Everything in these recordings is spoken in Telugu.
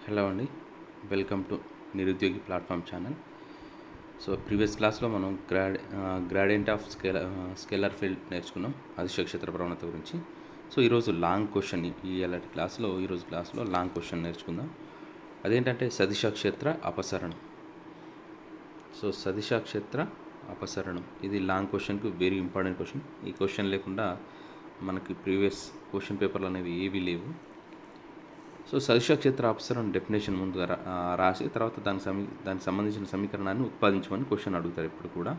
హలో అండి welcome to Nirudyogi platform channel so previous క్లాస్లో మనం grad gradient of scale scalar field నేర్చుకున్నాం అదిశ క్షేత్ర ప్రవణత గురించి సో ఈరోజు లాంగ్ క్వశ్చన్ ఈ అలాంటి క్లాస్లో ఈరోజు క్లాస్లో లాంగ్ క్వశ్చన్ నేర్చుకుందాం అదేంటంటే సదిశ క్షేత్ర అపసరణం సో సదిశ క్షేత్ర అపసరణం ఇది లాంగ్ క్వశ్చన్కి వెరీ ఇంపార్టెంట్ క్వశ్చన్ ఈ క్వశ్చన్ లేకుండా మనకి ప్రీవియస్ క్వశ్చన్ పేపర్లు అనేవి ఏవీ లేవు సో సదిశ క్షేత్ర అపసరణ డెఫినేషన్ ముందు రా- ఆ, రాసి తర్వాత దానికి సమీ దానికి సంబంధించిన సమీకరణాన్ని ఉత్పాదించమని క్వశ్చన్ అడుగుతారు ఇప్పుడు కూడా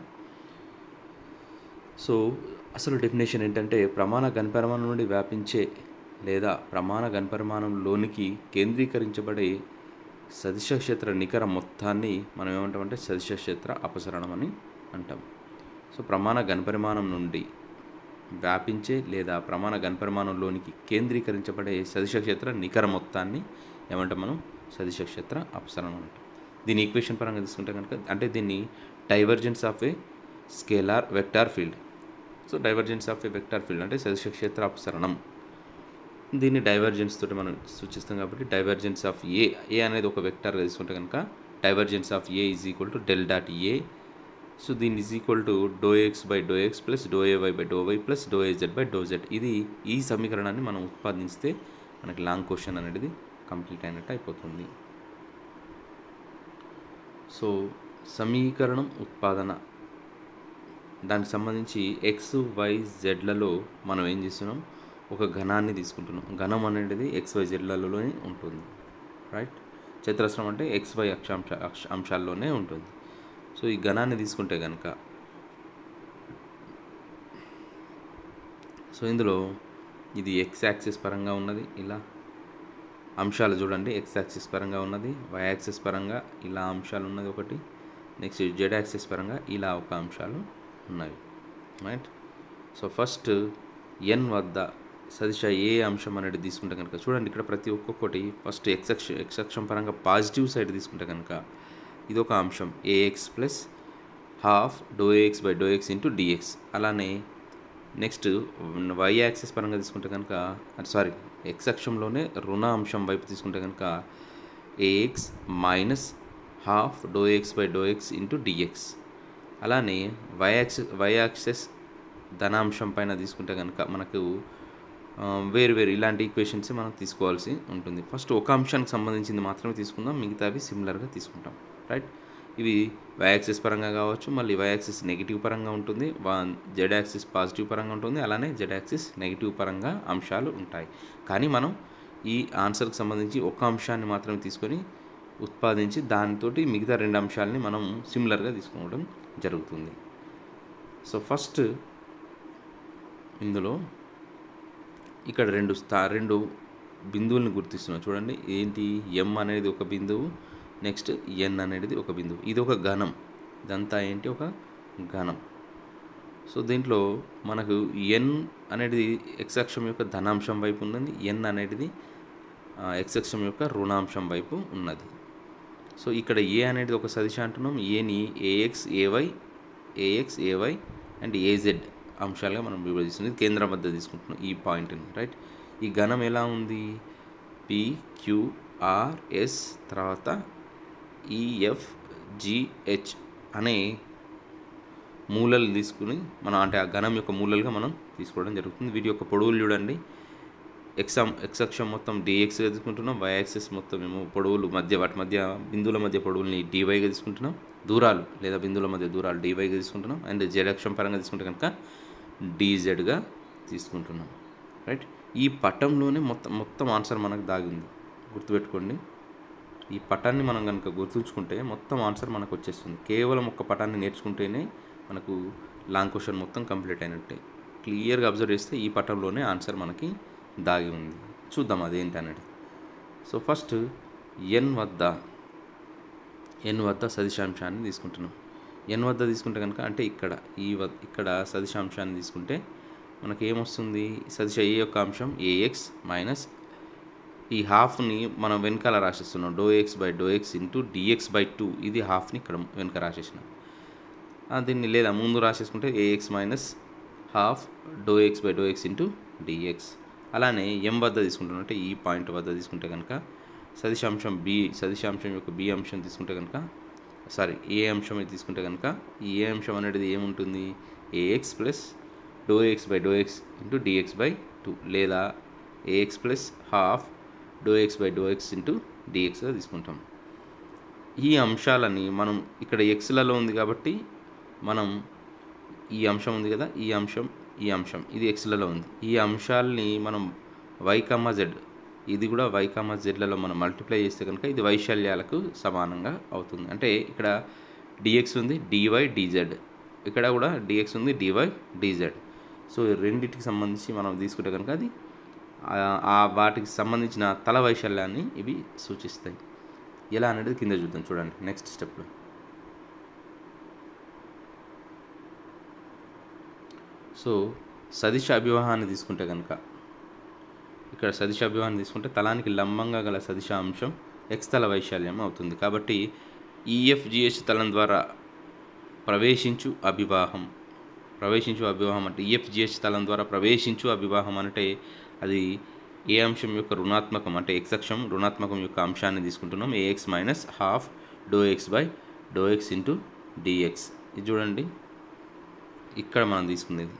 సో అసలు డెఫినేషన్ ఏంటంటే ప్రమాణ గణపరిమాణం నుండి వ్యాపించే లేదా ప్రమాణ గణపరిమాణంలోనికి కేంద్రీకరించబడే సదిశ క్షేత్ర నికర మొత్తాన్ని మనం ఏమంటామంటే సదిశ క్షేత్ర అపసరణం అని అంటాం సో ప్రమాణ గణపరిమాణం నుండి వ్యాపించే లేదా ప్రమాణ గణపరిమాణంలోనికి కేంద్రీకరించబడే సదిశ క్షేత్ర నికర మొత్తాన్ని ఏమంటాం మనం సదిశ క్షేత్ర అపసరణం అంటాం దీని ఈక్వేషన్ పరంగా తీసుకుంటే కనుక అంటే దీన్ని divergence of a scalar vector field so divergence of a vector field అంటే సదిశ క్షేత్ర అపసరణం దీన్ని డైవర్జెన్స్ తోటి మనం సూచిస్తాం కాబట్టి డైవర్జెన్స్ ఆఫ్ ఏ ఏ అనేది ఒక వెక్టార్గా తీసుకుంటే కనుక divergence of a is equal to del dot a so దీని is equal to doh x by doh x plus doh a y by doh y plus doh a z by doh z ఇది ఈ సమీకరణాన్ని మనం ఉత్పాదిస్తే మనకి లాంగ్ క్వశ్చన్ అనేది కంప్లీట్ అయినట్టు అయిపోతుంది సో సమీకరణం ఉత్పాదన దానికి సంబంధించి ఎక్స్ వై జెడ్లలో మనం ఏం చేస్తున్నాం ఒక ఘనాన్ని తీసుకుంటున్నాం ఘనం అనేది ఎక్స్ వై జెడ్లలోనే ఉంటుంది రైట్ చతురస్రం అంటే ఎక్స్ వై అక్షాంశ అక్ష అంశాల్లోనే ఉంటుంది సో ఈ ఘనాన్ని తీసుకుంటే కనుక సో ఇందులో ఇది ఎక్స్ యాక్సిస్ పరంగా ఉన్నది ఇలా అంశాలు చూడండి ఎక్స్ యాక్సిస్ పరంగా ఉన్నది వై యాక్సిస్ పరంగా ఇలా అంశాలు ఉన్నది ఒకటి నెక్స్ట్ జెడ్ యాక్సిస్ పరంగా ఇలా ఒక అంశాలు ఉన్నవి రైట్ సో ఫస్ట్ ఎన్ వద్ద సదిశ ఏ అంశం అనేది తీసుకుంటే కనుక చూడండి ఇక్కడ ప్రతి ఒక్కొక్కటి ఫస్ట్ ఎక్స్ అక్ష ఎక్స్ అక్షం పరంగా పాజిటివ్ సైడ్ తీసుకుంటే కనుక ఇది ఒక అంశం a x plus half doh a x by doh x into d x అలానే నెక్స్ట్ వై యాక్సిస్ పరంగా తీసుకుంటే కనుక సారీ ఎక్స్ అక్షంలోనే రుణ అంశం వైపు తీసుకుంటే కనుక a x minus half doh x by doh x into d x అలానే వై యాక్సిస్ వై యాక్సిస్ ధనాంశం పైన తీసుకుంటే కనుక మనకు ఆ, వేరు వేరు ఇలాంటి ఈక్వేషన్స్ మనం తీసుకోవాల్సి ఉంటుంది ఫస్ట్ ఒక అంశానికి సంబంధించింది మాత్రమే తీసుకుందాం మిగతావి సిమిలర్గా తీసుకుంటాం రైట్ ఇవి వై యాక్సిస్ పరంగా కావచ్చు మళ్ళీ వై యాక్సిస్ నెగిటివ్ పరంగా ఉంటుంది జెడ్ యాక్సిస్ పాజిటివ్ పరంగా ఉంటుంది అలానే జెడ్ యాక్సిస్ నెగిటివ్ పరంగా అంశాలు ఉంటాయి కానీ మనం ఈ ఆన్సర్కి సంబంధించి ఒక అంశాన్ని మాత్రమే తీసుకొని ఉత్పాదించి దానితోటి మిగతా రెండు అంశాలని మనం సిమిలర్గా తీసుకోవడం జరుగుతుంది సో ఫస్ట్ ఇందులో ఇక్కడ రెండు స్థా రెండు బిందువులను గుర్తిస్తున్నాం చూడండి ఏంటి ఎం అనేది ఒక బిందువు నెక్స్ట్ ఎన్ అనేది ఒక బిందువు ఇది ఒక ఘనం ఇదంతా ఏంటి ఒక ఘనం సో దీంట్లో మనకు ఎన్ అనేది ఎక్స్ అక్షం యొక్క ధనాంశం వైపు ఉన్నది ఎన్ అనేది ఆ, ఎక్స్ అక్షం యొక్క రుణాంశం వైపు ఉన్నది సో ఇక్కడ ఏ అనేది ఒక సదిశ అంటున్నాం ఏని a x a y a x a y and a z అంశాలుగా మనం విభజిస్తుంది ఇది కేంద్రం వద్ద తీసుకుంటున్నాం ఈ పాయింట్ని రైట్ ఈ ఘనం ఎలా ఉంది పి క్యూఆర్ఎస్ తర్వాత ఈఎఫ్ జిహెచ్ అనే మూలలు తీసుకుని మనం అంటే ఆ ఘనం యొక్క మూలలుగా మనం తీసుకోవడం జరుగుతుంది వీటి యొక్క పొడవులు చూడండి ఎక్స్ ఎక్స్ అక్షం మొత్తం డిఎక్స్గా తీసుకుంటున్నాం వై యాక్సిస్ మొత్తం మేము పొడవులు మధ్య వాటి మధ్య బిందువుల మధ్య పొడవుల్ని డివైగా తీసుకుంటున్నాం దూరాలు లేదా బిందువుల మధ్య దూరాలు డివైగా తీసుకుంటున్నాం అండ్ జెడ్ అక్షం పరంగా తీసుకుంటే కనుక డీజెడ్గా తీసుకుంటున్నాం రైట్ ఈ పటంలోనే మొత్తం మొత్తం ఆన్సర్ మనకు దాగి ఉంది గుర్తుపెట్టుకోండి ఈ పటాన్ని మనం కనుక గుర్తుంచుకుంటే మొత్తం ఆన్సర్ మనకు వచ్చేస్తుంది కేవలం ఒక్క పటాన్ని నేర్చుకుంటేనే మనకు లాంగ్ క్వశ్చన్ మొత్తం కంప్లీట్ అయినట్టే క్లియర్గా అబ్జర్వ్ చేస్తే ఈ పటంలోనే ఆన్సర్ మనకి దాగి ఉంది చూద్దాం అదేంటి అనేది సో ఫస్ట్ ఎన్ వద్ద ఎన్ వద్ద సదిశాంశాన్ని తీసుకుంటున్నాం ఎన్ వద్ద తీసుకుంటే కనుక అంటే ఇక్కడ ఈ వద్ ఇక్కడ సదిశాంశాన్ని తీసుకుంటే మనకి ఏమొస్తుంది సదిశ ఏ యొక్క అంశం ఏఎక్స్ మైనస్ ఈ హాఫ్ని మనం వెనకాల రాసేస్తున్నాం doh x by doh x into d x by two ఇది హాఫ్ని ఇక్కడ వెనక రాసేసినాం ఆ, దీన్ని లేదా ముందు రాసేసుకుంటే a x minus half doh x by doh x into d x అలానే ఎం వద్ద తీసుకుంటున్నట్టే ఈ పాయింట్ వద్ద తీసుకుంటే కనుక సదిశాంశం బి సదిశాంశం యొక్క బి అంశం తీసుకుంటే కనుక సారీ ఏ అంశం అయితే తీసుకుంటే కనుక ఈ ఏ అంశం అనేది ఏముంటుంది a x plus doh x by doh x into d x by two లేదా a x plus half doh x by doh x into డిఎక్స్గా తీసుకుంటాం ఈ అంశాలని మనం ఇక్కడ ఎక్స్లలో ఉంది కాబట్టి మనం ఈ అంశం ఉంది కదా ఈ అంశం ఈ అంశం ఇది ఎక్స్లలో ఉంది ఈ అంశాలని మనం వై కమ్మ జెడ్ ఇది కూడా వై కమ్మ జెడ్లలో మనం మల్టిప్లై చేస్తే కనుక ఇది వైశాల్యాలకు సమానంగా అవుతుంది అంటే ఇక్కడ డిఎక్స్ ఉంది డివై డిజెడ్ ఇక్కడ కూడా డిఎక్స్ ఉంది డివై డిజెడ్ సో ఈ రెండింటికి సంబంధించి మనం తీసుకుంటే కనుక అది ఆ- ఆ వాటికి సంబంధించిన తల వైశాల్యాన్ని ఇవి సూచిస్తాయి ఎలా అనేది కింద చూద్దాం చూడండి నెక్స్ట్ స్టెప్లో సో సదిశ అభివాహాన్ని తీసుకుంటే కనుక ఇక్కడ సదిశ అభివాహాన్ని తీసుకుంటే తలానికి లంబంగా గల సదిశ అంశం ఎక్స్ తల వైశాల్యం అవుతుంది కాబట్టి ఈఎఫ్జిహెచ్ తలం ద్వారా ప్రవేశించు అభివాహం ప్రవేశించు అభివాహం అంటే ఈఎఫ్జిహెచ్ తలం ద్వారా ప్రవేశించు అభివాహం అంటే అది ఏ అంశం యొక్క రుణాత్మకం అంటే ఎక్స్ అక్షం రుణాత్మకం యొక్క అంశాన్ని తీసుకుంటున్నాం a x minus half doh x by doh x into d x ఇది చూడండి ఇక్కడ మనం తీసుకునేది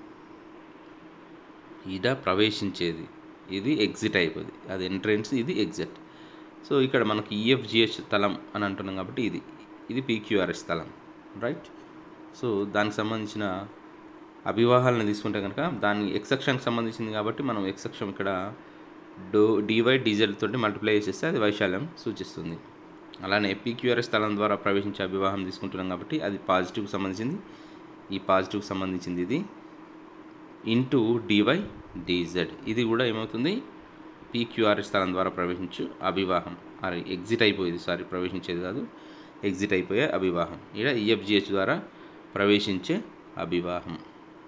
ఈడ ప్రవేశించేది ఇది ఎగ్జిట్ అయిపోయింది అది ఎంట్రెన్స్ ఇది ఎగ్జిట్ సో ఇక్కడ మనకి ఈఎఫ్జిహెచ్ తలం అని అంటున్నాం కాబట్టి ఇది ఇది పీక్యూఆర్ఎస్ తలం రైట్ సో దానికి సంబంధించిన అభివాహాలను తీసుకుంటే కనుక దాని ఎక్స్ అక్షానికి సంబంధించింది కాబట్టి మనం ఎక్స్ అక్షం ఇక్కడ డో డివై డీజెల్ తోటి మల్టిప్లై చేసేస్తే అది వైశాల్యం సూచిస్తుంది అలానే పీక్యూఆర్ఎస్ తలం ద్వారా ప్రవేశించే అభివాహం తీసుకుంటున్నాం కాబట్టి అది పాజిటివ్కి సంబంధించింది ఈ పాజిటివ్కి సంబంధించింది ఇది ఇంటూ డివై డిజెడ్ ఇది కూడా ఏమవుతుంది పీక్యూఆర్ఎస్ స్థలం ద్వారా ప్రవేశించు అభివాహం అది ఎగ్జిట్ అయిపోయేది సారీ ప్రవేశించేది కాదు ఎగ్జిట్ అయిపోయే అభివాహం ఇక్కడ ఈఎఫ్జిహెచ్ ద్వారా ప్రవేశించే అభివాహం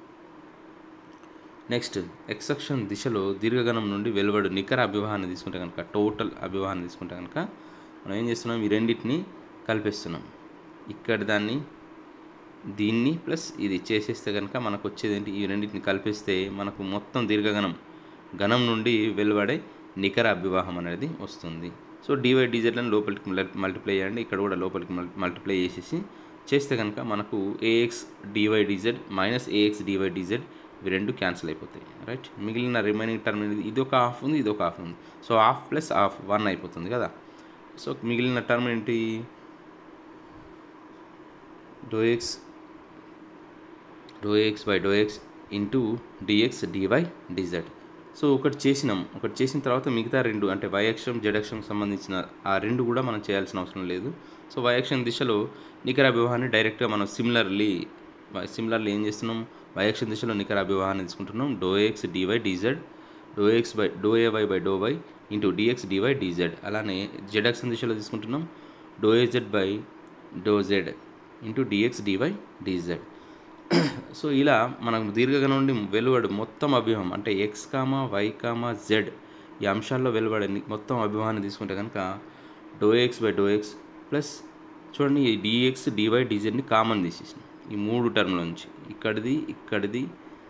నెక్స్ట్ ఎక్సెక్షన్ దిశలో దీర్ఘగణం నుండి వెలువడు నికర అభివాహాన్ని తీసుకుంటే కనుక టోటల్ అభివాహాన్ని తీసుకుంటే కనుక మనం ఏం చేస్తున్నాం ఈ రెండింటిని కలిపేస్తున్నాం ఇక్కడ దాన్ని దీన్ని ప్లస్ ఇది చేసేస్తే కనుక మనకు వచ్చేది ఏంటి ఈ రెండింటిని కలిపేస్తే మనకు మొత్తం దీర్ఘగణం గణం నుండి వెలువడే నికర అభివాహం అనేది వస్తుంది సో డివై డిజెడ్లను లోపలికి మల్టిప్లై చేయండి ఇక్కడ కూడా లోపలికి మల్టిప్లై చేసేసి చేస్తే కనుక మనకు a x d y d z minus a x d y d z ఇవి రెండు క్యాన్సిల్ అయిపోతాయి రైట్ మిగిలిన రిమైనింగ్ టర్మ్ అనేది ఇది ఒక హాఫ్ ఉంది ఇది ఒక హాఫ్ ఉంది so half plus half one అయిపోతుంది కదా సో మిగిలిన టర్మ్ ఏంటి doh x doh x by doh x into d x d y d z so ఒకటి చేసినాం ఒకటి చేసిన తర్వాత మిగతా రెండు అంటే వై అక్షం జెడ్ అక్షం సంబంధించిన ఆ రెండు కూడా మనం చేయాల్సిన అవసరం లేదు సో వై అక్షం దిశలో నికర అభివాహాన్ని డైరెక్ట్గా మనం సిమిలర్లీ సిమిలర్లీ ఏం చేస్తున్నాం వై అక్షం దిశలో నికర అభివాహాన్ని తీసుకుంటున్నాం doh x d y d z doh x by doh a y by doh y into d x d y d z అలానే జెడ్ అక్షం దిశలో తీసుకుంటున్నాం doh a z by doh z into d x d y d z so ఇలా మనం దీర్ఘగణం నుండి వెలువడు మొత్తం అభివాహం అంటే x comma y comma z ఈ అంశాల్లో వెలువడే ని- మొత్తం అభివాహాన్ని తీసుకుంటే కనుక doh x by doh x plus చూడండి ఈ డిఎక్స్ డివై డిజెడ్ని కామన్ తీసేసిన ఈ మూడు టర్మ్ల నుంచి ఇక్కడిది ఇక్కడిది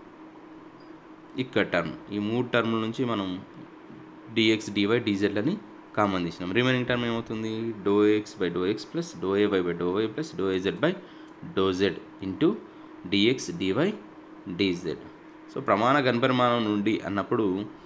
ఇక్కడ టర్మ్ ఈ మూడు టర్ముల నుంచి మనం డిఎక్స్ డివై డిజెడ్లని కామన్ తీసినాం రిమైనింగ్ టర్మ్ ఏమవుతుంది doh x by doh x plus doh a y by doh y plus doh a z by doh z into d x d y d z so ప్రమాణ గణపరిమాణం నుండి అన్నప్పుడు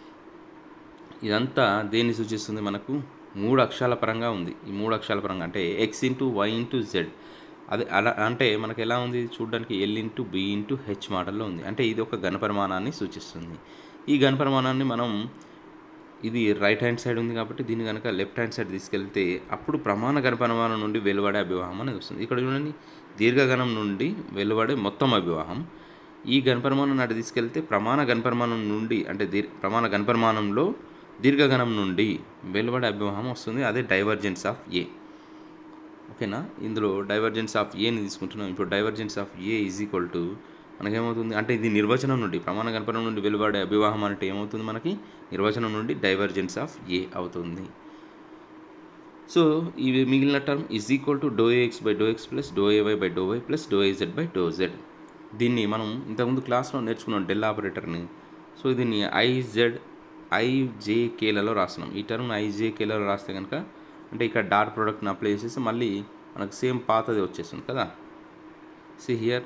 ఇదంతా దేన్ని సూచిస్తుంది మనకు మూడు అక్షరాల పరంగా ఉంది ఈ మూడు అక్షరాల పరంగా అంటే x into y into z అది అలా అంటే మనకు ఎలా ఉంది చూడడానికి L into B into H మోడల్లో ఉంది అంటే ఇది ఒక ఘనపరిమాణాన్ని సూచిస్తుంది ఈ ఘనపరిమాణాన్ని మనం ఇది రైట్ హ్యాండ్ సైడ్ ఉంది కాబట్టి దీన్ని కనుక లెఫ్ట్ హ్యాండ్ సైడ్ తీసుకెళ్తే అప్పుడు ప్రమాణ గణపరిమాణం నుండి వెలువడే అభివాహం అనేది వస్తుంది ఇక్కడ చూడండి దీర్ఘగణం నుండి వెలువడే మొత్తం అభివాహం ఈ గణపరిమాణం నాటి తీసుకెళ్తే ప్రమాణ గణపరిమాణం నుండి అంటే దీర్ ప్రమాణ గణపరిమాణంలో దీర్ఘగణం నుండి వెలువడే అభివాహం వస్తుంది అదే డైవర్జెన్స్ ఆఫ్ ఏ ఓకేనా ఇందులో డైవర్జెన్స్ ఆఫ్ ఏని తీసుకుంటున్నాం ఇప్పుడు divergence of a is equal to మనకేమవుతుంది అంటే ఇది నిర్వచనం నుండి ప్రమాణ గణపనం నుండి వెలువడే అభివాహం అంటే ఏమవుతుంది మనకి నిర్వచనం నుండి డైవర్జెన్స్ ఆఫ్ ఏ అవుతుంది సో ఇవి మిగిలిన term is equal to doh a x by doh x plus doh a y by doh y plus doh a z by doh z దీన్ని మనం ఇంతకుముందు క్లాస్లో నేర్చుకున్నాం డెల్ ఆపరేటర్ని సో దీన్ని ఐజెడ్ ఐజేకేలలో రాస్తున్నాం ఈ టర్మ్ ఐజేకేలలో రాస్తే కనుక అంటే ఇక్కడ డాట్ ప్రోడక్ట్ని అప్లై చేసేసి మళ్ళీ మనకు సేమ్ పాతది వచ్చేస్తుంది కదా సి హియర్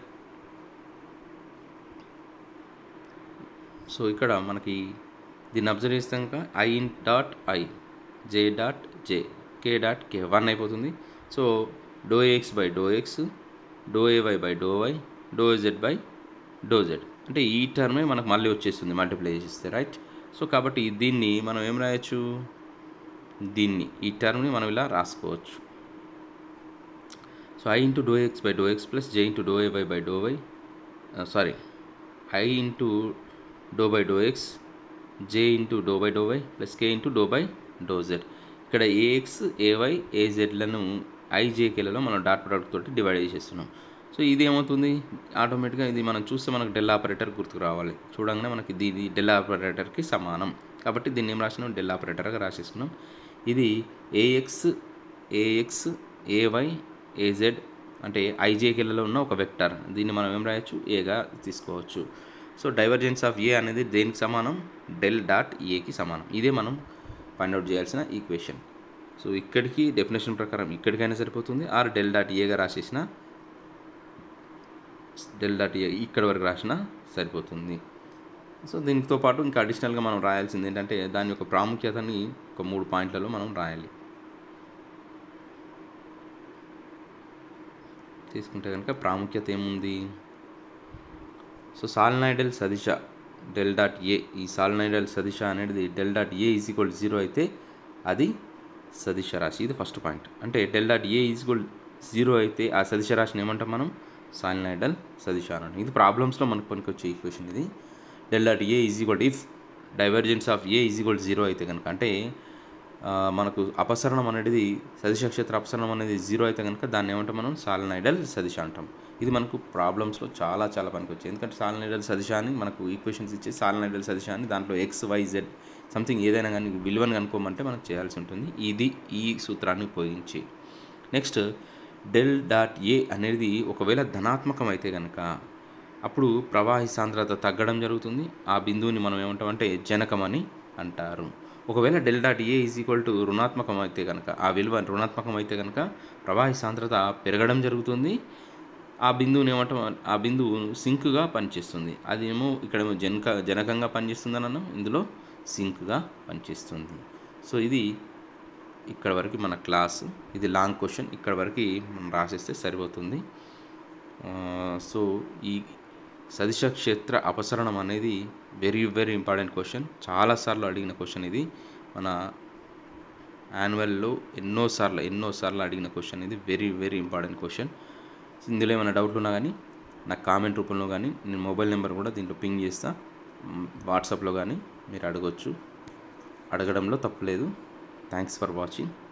సో ఇక్కడ మనకి దీన్ని అబ్జర్వ్ చేస్తే కనుక I in dot I J dot J K dot K one అయిపోతుంది so doh x by doh x doh a y by doh y doh z by doh z అంటే ఈ టర్మే మనకు మళ్ళీ వచ్చేస్తుంది మల్టిప్లై చేస్తే రైట్ సో కాబట్టి దీన్ని మనం ఏం రాయొచ్చు దీన్ని ఈ టర్మ్ని మనం ఇలా రాసుకోవచ్చు so I into doh x by doh x plus J into doh a y by doh y sorry I into doh by doh x J into doh by doh y plus K into doh by doh z ఇక్కడ ఏఎక్స్ ఏవై ఏజెడ్లను ఐజేకేలలో మనం డాట్ ప్రోడక్ట్ తోటి డివైడ్ చేసేస్తున్నాం సో ఇది ఏమవుతుంది ఆటోమేటిక్గా ఇది మనం చూస్తే మనకు డెల్ ఆపరేటర్ గుర్తుకు రావాలి చూడంగానే మనకి ఇది డెల్ ఆపరేటర్కి సమానం కాబట్టి దీన్ని ఏం రాసినాం డెల్ ఆపరేటర్గా రాసేసుకున్నాం ఇది ఏఎక్స్ ఏఎక్స్ ఏవై ఏజెడ్ అంటే ఐజేకేలలో ఉన్న ఒక వెక్టర్ దీన్ని మనం ఏం రాయొచ్చు ఏగా తీసుకోవచ్చు సో డైవర్జెన్స్ ఆఫ్ ఏ అనేది దేనికి సమానం డెల్ డాట్ ఏకి సమానం ఇదే మనం ఫైండ్ అవుట్ చేయాల్సిన ఈక్వేషన్ సో ఇక్కడికి డెఫినేషన్ ప్రకారం ఇక్కడికైనా సరిపోతుంది ఆర్ డెల్ డాట్ ఏగా రాసేసిన డెల్ డాట్ ఏ ఇక్కడ వరకు రాసినా సరిపోతుంది సో దీనితో పాటు ఇంకా అడిషనల్గా మనం రాయాల్సింది ఏంటంటే దాని యొక్క ప్రాముఖ్యతని ఒక మూడు పాయింట్లలో మనం రాయాలి తీసుకుంటే కనుక ప్రాముఖ్యత ఏముంది సో సాల్నైడల్ సదిశ డెల్ డాట్ ఏ ఈ సాల్నైడల్ సదిశ అనేది del dot a is equal zero అయితే అది సదిశ రాశి ఇది ఫస్ట్ పాయింట్ అంటే del dot a is equal zero అయితే ఆ సదిశ రాశిని ఏమంటాం మనం సాల్నైడల్ సదిశ అని ఇది ప్రాబ్లమ్స్లో మనకు పనికొచ్చే ఈక్వేషన్ ఇది del dot a is equal if divergence of a is equal zero అయితే కనుక అంటే ఆ, మనకు అపసరణం అనేది సదిశ క్షేత్ర అపసరణం అనేది జీరో అయితే కనుక దాన్ని ఏమంటాం మనం సాలనైడల్ సదిశ అంటాం ఇది మనకు ప్రాబ్లమ్స్లో చాలా చాలా పనికొచ్చాయి ఎందుకంటే సాలనైడల్ సదిశ అని మనకు ఈక్వేషన్స్ ఇచ్చే సాలనైడల్ సదిశ అని దాంట్లో ఎక్స్ వై జెడ్ సంథింగ్ ఏదైనా కానీ విలువను కనుక్కోమంటే మనం చేయాల్సి ఉంటుంది ఇది ఈ సూత్రాన్ని ఉపయోగించి నెక్స్ట్ డెల్ డాట్ ఏ అనేది ఒకవేళ ధనాత్మకం అయితే కనుక అప్పుడు ప్రవాహి సాంద్రత తగ్గడం జరుగుతుంది ఆ బిందువుని మనం ఏమంటామంటే జనకం అని అంటారు ఒకవేళ del dot a is equal to రుణాత్మకం అయితే కనుక ఆ విలువ రుణాత్మకం అయితే కనుక ప్రవాహి సాంద్రత పెరగడం జరుగుతుంది ఆ బిందువుని ఏమంటాం ఆ బిందువు సింక్గా పనిచేస్తుంది అదేమో ఇక్కడేమో జనక జనకంగా పనిచేస్తుందని అన్నాం ఇందులో సింక్గా పనిచేస్తుంది సో ఇది ఇక్కడ వరకు మన క్లాస్ ఇది లాంగ్ క్వశ్చన్ ఇక్కడ వరకు మనం రాసేస్తే సరిపోతుంది ఆ, సో ఈ సదిశ క్షేత్ర అపసరణం అనేది వెరీ వెరీ ఇంపార్టెంట్ క్వశ్చన్ చాలాసార్లు అడిగిన క్వశ్చన్ ఇది మన యాన్యువల్లో ఎన్నోసార్లు ఎన్నోసార్లు అడిగిన క్వశ్చన్ ఇది వెరీ వెరీ ఇంపార్టెంట్ క్వశ్చన్ ఇందులో ఏమైనా డౌట్లు ఉన్నా కానీ నాకు కామెంట్ రూపంలో కానీ నేను మొబైల్ నెంబర్ కూడా దీంట్లో పింగ్ చేస్తా మ్, వాట్సాప్లో కానీ మీరు అడగొచ్చు అడగడంలో తప్పులేదు థ్యాంక్స్ ఫర్ వాచింగ్